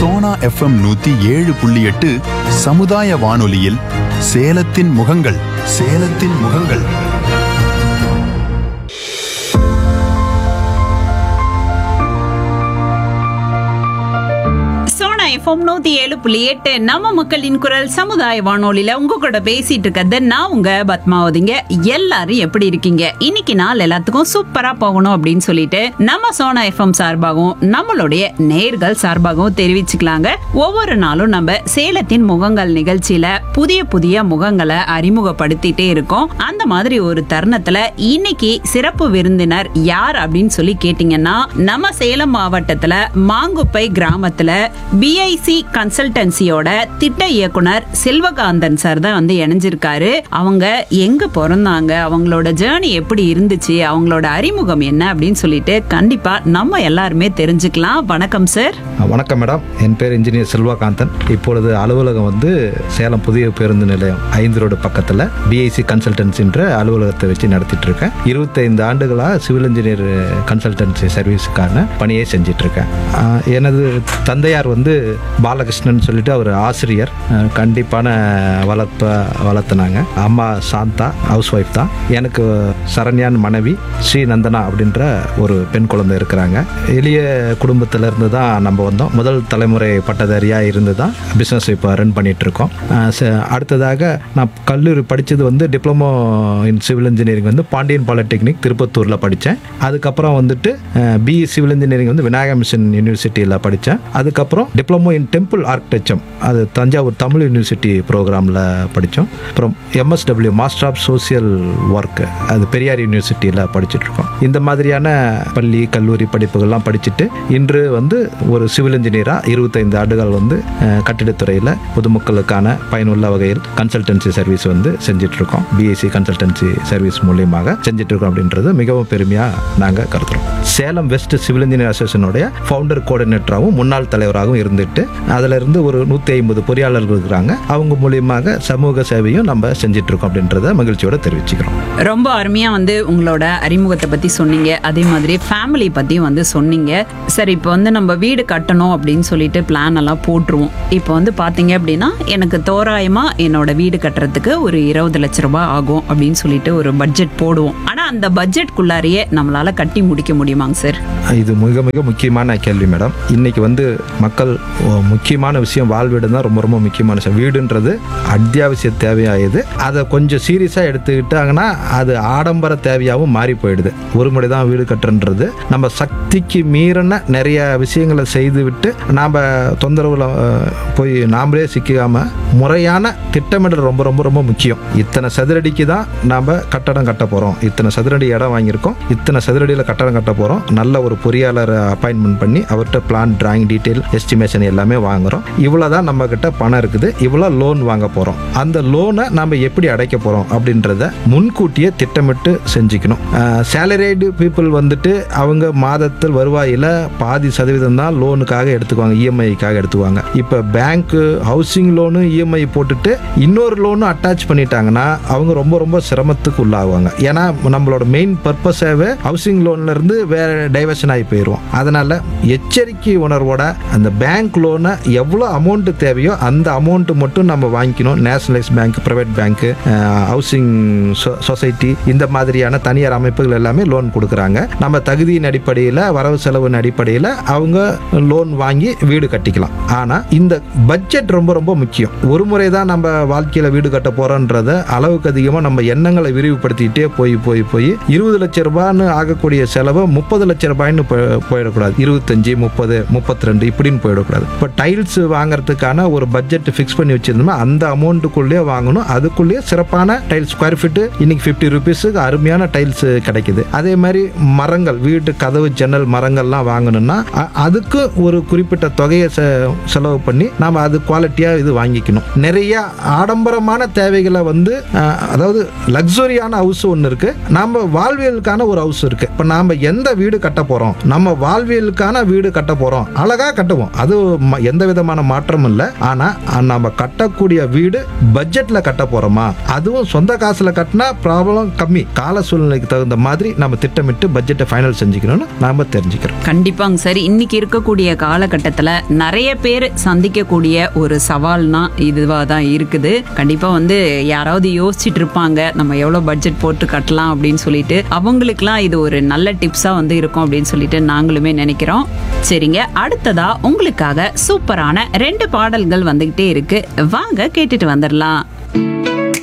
Sona FM நூத்தி ஏழு புள்ளி எட்டு சமுதாய வானொலியில் சேலத்தின் முகங்கள் சேலத்தின் முகங்கள் சோனா எஃப்எம் நூத்தி ஏழு புள்ளி எட்டு நம்ம மக்களின் குரல் சமுதாய வானொலியில உங்க கூட பேசிட்டு இருக்கிறது நான் உங்க பத்மாவதிங்க எல்லாரும் எப்படி இருக்கீங்க இன்னைக்கு நாள் எல்லாத்துக்கும் சூப்பரா போகணும் அப்படின்னு சொல்லிட்டு நம்ம சோனா எஃப்எம் சார்பாகவும் நம்மளுடைய நேர்கள் சார்பாகவும் தெரிவிச்சுக்கலாங்க ஒவ்வொரு நாளும் நம்ம சேலத்தின் முகங்கள் நிகழ்ச்சியில புதிய புதிய முகங்களை அறிமுகப்படுத்திட்டே இருக்கோம் அந்த மாதிரி ஒரு தருணத்துல இன்னைக்கு சிறப்பு விருந்தினர் யார் அப்படின்னு சொல்லி கேட்டீங்கன்னா நம்ம சேலம் மாவட்டத்துல மாங்குப்பை கிராமத்துல பிஐசி கன்சல்டன்சியோட திட்ட இயக்குனர் செல்வகாந்தன் சார் தான் வந்து இணைஞ்சிருக்காரு அவங்க எங்க பிறந்தாங்க அவங்களோட ஜேர்னி எப்படி இருந்துச்சு அவங்களோட அறிமுகம் என்ன அப்படின்னு சொல்லிட்டு கண்டிப்பா நம்ம எல்லாருமே தெரிஞ்சுக்கலாம் வணக்கம் சார் வணக்கம் மேடம் என் பேர் இன்ஜினியர் செல்வகாந்தன் இப்பொழுது அலுவலகம் வந்து சேலம் புதிய பேருந்து நிலையம் ஐந்து ரோடு பக்கத்தில் பிஐசி கன்சல்டன்சின்ற அலுவலகத்தை வச்சு நடத்திட்டு இருக்கேன் இருபத்தைந்து ஆண்டுகளாக சிவில் இன்ஜினியர் கன்சல்டன்சி சர்வீஸுக்கான பணியை செஞ்சிட்டு இருக்கேன் ஆஹ் எனது தந்தையார் வந்து பாலகிருஷ்ணன் சொல்லிட்டு அவர் ஆசிரியர் ஆஹ் கண்டிப்பான வளர்ப்ப வளர்த்துனாங்க அம்மா சாந்தா ஹவுஸ் ஒய்ஃப் தான் எனக்கு சரண்யான் மனைவி ஸ்ரீநந்தனா அப்படின்ற ஒரு பெண் குழந்தை இருக்கிறாங்க எளிய குடும்பத்துல இருந்து தான் நம்ம வந்தோம் முதல் தலைமுறை பட்டதாரியாக இருந்து தான் பிஸ்னஸ் இப்போ ரன் பண்ணிட்டு இருக்கோம் ஆஹ் ச- அடுத்ததாக நான் கல்லூரி படித்தது வந்து டிப்ளமோ இன் சிவில் இன்ஜினியரிங் வந்து பாண்டியன் பாலிடெக்னிக் திருப்பத்தூரில் படித்தேன் அதுக்கப்புறம் வந்துட்டு பிஇ சிவில் இன்ஜினியரிங் வந்து விநாயகா மிஷன் யூனிவர்சிட்டியில் படித்தேன் அதுக்கப்புறம் டிப்ளமோ இன் டெம்பிள் ஆர்கிடெக்சர் அது தஞ்சாவூர் தமிழ் யூனிவர்சிட்டி ப்ரோக்ராமில் படித்தோம் அப்புறம் MSW master of social work அது பெரியார் யூனிவர்சிட்டியில் படிச்சுட்டு இருக்கோம் இந்த மாதிரியான பள்ளி கல்லூரி படிப்புகள்லாம் படிச்சுட்டு இன்று வந்து ஒரு சிவில் இன்ஜினியராக இருபத்தைந்து ஆண்டுகள் வந்து அஹ், கட்டிடத்துறையில் பொதுமக்களுக்கான பயனுள்ள வகையில் கன்சல்டன்சி சர்வீஸ் வந்து செஞ்சுட்டு இருக்கோம் பிஎஸ்சி கன்சல்டன்சி சர்வீஸ் மூலியமாக செஞ்சுட்டு இருக்கோம் அப்படின்றது மிகவும் பெருமையாக நாங்கள் கருதுறோம் சேலம் வெஸ்ட் சிவில் இன்ஜினியர் அசோசியேஷனுடைய ஃபவுண்டர் கோஆர்டினேட்டராகவும் முன்னாள் தலைவராகவும் இருந்துட்டு அதுல இருந்து ஒரு நூற்றி ஐம்பது பொறியாளர்கள் இருக்கிறாங்க அவங்க மூலியமாக சமூக சேவையும் நம்ம செஞ்சுட்டு இருக்கோம் அப்படின்றத மகிழ்ச்சியோட தெரிவிச்சுக்கிறோம் ரொம்ப அருமையா வந்து உங்களோட அறிமுகத்தை பத்தி சொன்னீங்க அதே மாதிரி ஃபேமிலி பத்தியும் வந்து சொன்னீங்க சரி இப்போ வந்து நம்ம வீடு கட்டணும் அப்படின்னு சொல்லிட்டு பிளான் எல்லாம் போட்டுருவோம் இப்போ வந்து பாத்தீங்க அப்படின்னா எனக்கு தோராயமா என்னோட வீடு கட்டுறதுக்கு ஒரு இருபது லட்ச ரூபாய் ஆகும் அப்படின்னு சொல்லிட்டு ஒரு பட்ஜெட் போடுவோம் ஆனா அந்த பட்ஜெட்குள்ளாரையே நம்மளால கட்டி முடிக்க முடியுமாங்க சார் இது மிக மிக முக்கியமான கேள்வி மேடம் இன்னைக்கு வந்து மக்கள் ஓ, முக்கியமான விஷயம் வாழ்வீடு தான் ரொம்ப ரொம்ப முக்கியமான விஷயம் வீடுன்றது அத்தியாவசிய தேவையாகுது அதை கொஞ்சம் சீரியஸாக எடுத்துக்கிட்டாங்கன்னா அது ஆடம்பர தேவையாகவும் மாறி போயிடுது ஒரு முறை தான் வீடு கட்டுறன்றது நம்ம சக்திக்கு மீறின நிறைய விஷயங்களை செய்து விட்டு நாம் தொந்தரவுல அஹ், போய் நாமளே சிக்காம முறையான திட்டமிடல் ரொம்ப ரொம்ப ரொம்ப முக்கியம் இத்தனை சதுரடிக்கு தான் நாம் கட்டடம் கட்ட போகிறோம் இத்தனை சதுரடி இடம் வாங்கியிருக்கோம் இத்தனை சதுரடியில் கட்டடம் கட்ட போகிறோம் நல்ல ஒரு பொறியாளரை அப்பாயின்மெண்ட் பண்ணி அவர்கிட்ட பிளான் டிராயிங் டீட்டெயில் எஸ்டிமேஷன் எல்லாமே வாங்குறோம் இவ்வளோ தான் நம்ம கிட்ட பணம் இருக்குது இவ்வளோ லோன் வாங்க போகிறோம் அந்த லோனை நம்ம எப்படி அடைக்க போகிறோம் அப்படின்றத முன்கூட்டியே திட்டமிட்டு செஞ்சுக்கணும் சேலரிடு பீப்புள் வந்துட்டு அவங்க மாதத்தில் வருவாயில் பாதி சதவீதம் தான் லோனுக்காக எடுத்துக்குவாங்க இஎம்ஐக்காக எடுத்துக்குவாங்க இப்போ பேங்க்கு ஹவுசிங் லோனு இஎம்ஐ போட்டுட்டு இன்னொரு லோனும் அட்டாச் பண்ணிட்டாங்கன்னா அவங்க ரொம்ப ரொம்ப சிரமத்துக்கு உள்ளாகுவாங்க ஏன்னா நம்மளோட மெயின் பர்பஸாகவே ஹவுசிங் லோன்ல இருந்து வேற டைவர்ஷன் ஆகி போயிடுவோம் அதனால எச்சரிக்கை உணர்வோட அந்த பேங்க் லோனை எவ்வளோ அமௌண்ட் தேவையோ அந்த அமௌண்ட் மட்டும் நம்ம வாங்கிக்கணும் nationalise bank private bank housing society இந்த மாதிரியான தனியார் அமைப்புகள் எல்லாமே லோன் கொடுக்குறாங்க நம்ம தகுதியின் அடிப்படையில் வரவு செலவின் அடிப்படையில் அவங்க லோன் வாங்கி வீடு கட்டிக்கலாம் ஆனால் இந்த பட்ஜெட் ரொம்ப ரொம்ப முக்கியம் ஒரு முறை தான் நம்ம வாழ்க்கையில் வீடு கட்ட போகிறோன்றத அளவுக்கு அதிகமாக நம்ம எண்ணங்களை விரிவுபடுத்திக்கிட்டே போய் போய் போய் இருபது லட்ச ரூபான்னு ஆகக்கூடிய செலவை முப்பது லட்ச ரூபாய்னு போய்- போயிடக்கூடாது இருபத்தஞ்சு முப்பது முப்பத்தி ரெண்டு இப்படின்னு போயிடக்கூடாது இப்போ டைல்ஸ் வாங்குறதுக்கான ஒரு பட்ஜெட் ஃபிக்ஸ் பண்ணி வச்சிருந்தோம்னா அந்த அமௌண்ட்டுக்குள்ளேயே வாங்கணும் அதுக்குள்ளேயே சிறப்பான டைல்ஸ் ஸ்கொயர் ஃபீட்டு இன்னைக்கு ஃபிஃப்டி ருபீஸுக்கு அருமையான டைல்ஸ் கிடைக்குது அதே மாதிரி மரங்கள் வீட்டு கதவு ஜன்னல் மரங்கள்லாம் வாங்கணும்னா அ- அதுக்கு ஒரு குறிப்பிட்ட தொகையை செ- செலவு பண்ணி நாம் அது குவாலிட்டியாக இது வாங்கிக்கணும் நிறைய ஆடம்பரமான தேவைகளை வந்து அஹ், அதாவது லக்ஸரியான ஹவுஸ் ஒன்று இருக்கு நாம வாழ்வியலுக்கான ஒரு ஹவுஸ் இருக்கு இப்போ நாம எந்த வீடு கட்ட போறோம் நம்ம வாழ்வியலுக்கான வீடு கட்ட போறோம் அழகா கட்டுவோம் அது ம- எந்த விதமான மாற்றமும் இல்லை ஆனா அஹ், நம்ம கட்டக்கூடிய வீடு பட்ஜெட்ல கட்ட போறோமா அதுவும் சொந்த காசுல கட்டினா ப்ராப்ளம் கம்மி கால சூழ்நிலைக்கு தகுந்த மாதிரி நம்ம திட்டமிட்டு பட்ஜெட்டை ஃபைனல் செஞ்சுக்கணும்னு நாம தெரிஞ்சுக்கிறோம் கண்டிப்பாங்க சார் இன்னைக்கு இருக்கக்கூடிய காலகட்டத்துல நிறைய பேர் சந்திக்கக்கூடிய ஒரு சவால்னா இதுவா தான் இருக்குது கண்டிப்பா வந்து யாராவது யோசிச்சுட்டு இருப்பாங்க நம்ம எவ்வளவு பட்ஜெட் போட்டு கட்டலாம் அப்படின்னு சொல்லிட்டு அவங்களுக்குலாம் இது ஒரு நல்ல டிப்ஸா வந்து இருக்கும் அப்படின்னு சொல்லிட்டு நாங்களுமே நினைக்கிறோம் சரிங்க அடுத்ததா உங்களுக்காக சூப்பரான ரெண்டு பாடல்கள் வந்துகிட்டே இருக்கு வாங்க கேட்டுட்டு வந்துடலாம்